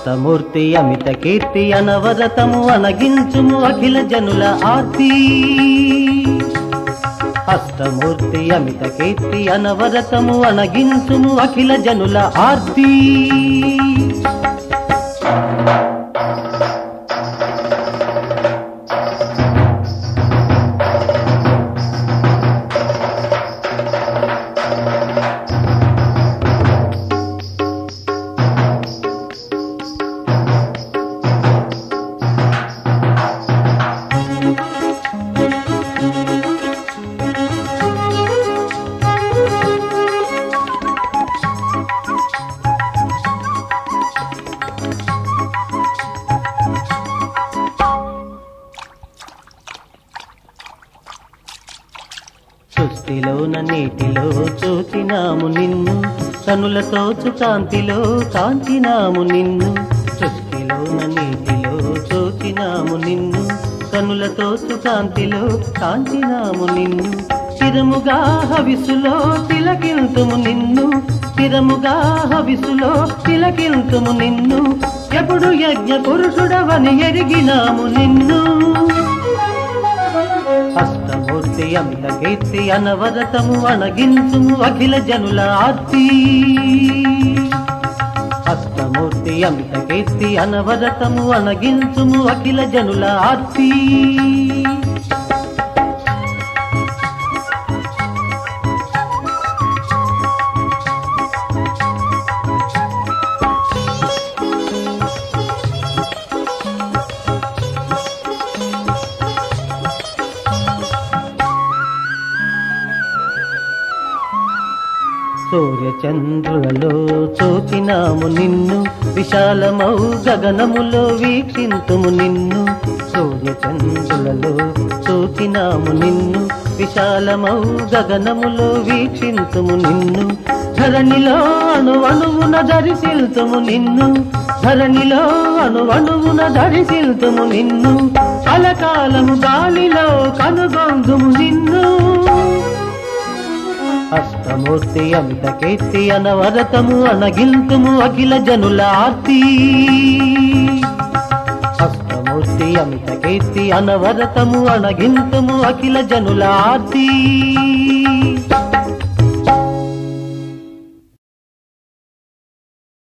అష్టమూర్తి అమిత కీర్తి అనవరతము అనగించుము అఖిల జనుల ఆర్తి అష్టమూర్తి అమిత కీర్తి అనవరతము అనగించుము అఖిల జనుల ఆర్తి సృష్టిలోన నీటిలో చూచినాము నిన్ను కనులతో కాంతిలో కాంచినాము నిన్ను సృష్టిలోన నీటిలో చూచినాము నిన్ను కనులతో కాంతిలో కాంచినాము నిన్ను స్థిరముగా హవిసులో తిలకింతుము నిన్ను స్థిరముగా హవిసులో తిలకింతుము నిన్ను ఎప్పుడు యజ్ఞ పురుషుడవని ఎరిగినాము నిన్ను అష్టమూర్తి అమిత కీర్తి అనవరతము అణగించుము అఖిల జనుల ఆర్తి అష్టమూర్తి అమిత కీర్తి అనవరతము అణగించుము అఖిల జనుల ఆర్తి సూర్యచంద్రులలో చూచినాము నిన్ను విశాలమౌ గగనములో వీక్షింతుము నిన్ను సూర్యచంద్రులలో చూచినాము నిన్ను విశాలమౌ గగనములో వీక్షింతుము నిన్ను ధరణిలో అణువణువున ధరిసిల్తుము నిన్ను ధరణిలో అణువణువున ధరిసిల్తుము నిన్ను కలకాలము గాలిలో కనుగొందుము నిన్ను అష్టమూర్తి అమిత కీర్తి అనవరతము అనగిల్తుము అఖిల జనుల ఆర్తి అష్టమూర్తి అమిత కీర్తి అనవరతము అనగింతుము అఖిల జనుల ఆర్తి